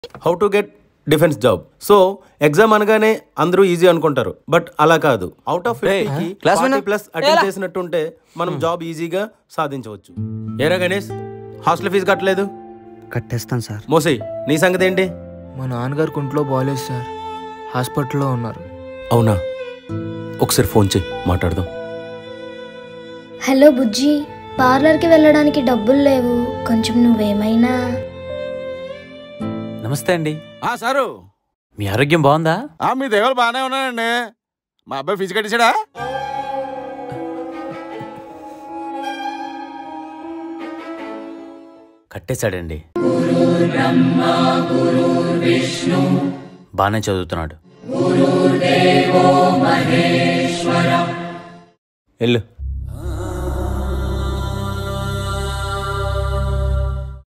How to get defence job so exam అనగానే అందరూ easy అనుకుంటారు బట్ అలా కాదు అవుట్ ఆఫ్ ఫిఫ్టీకి class winner? ప్లస్ అటెండ్ చేసినట్టుంటే మనం జాబ్ ఈజీగా సాధించవచ్చు ఏరా గణేష్ హాస్టల్ ఫీజు కట్టలేదు కట్టేస్తాను సార్ మోసే నీ సంగతి ఏంటి మా నాన్నగారికి ఒంట్లో బాగాలేదు సార్ హాస్పిటల్లో ఉన్నారు అవునా ఒకసారి ఫోన్ చేయి మాట్లాడదాం హలో బుజ్జి పార్లర్కి వెళ్ళడానికి డబ్బులు లేవు కొంచెం నువ్వేమైనా నమస్తే అండి ఆ సారు మీ ఆరోగ్యం బాగుందా ఆ మీ దేవుడు బాగానే ఉన్నానండి మా అబ్బాయి ఫీజు కట్టేశాడా కట్టేశాడండి బాగానే చదువుతున్నాడు వెళ్ళు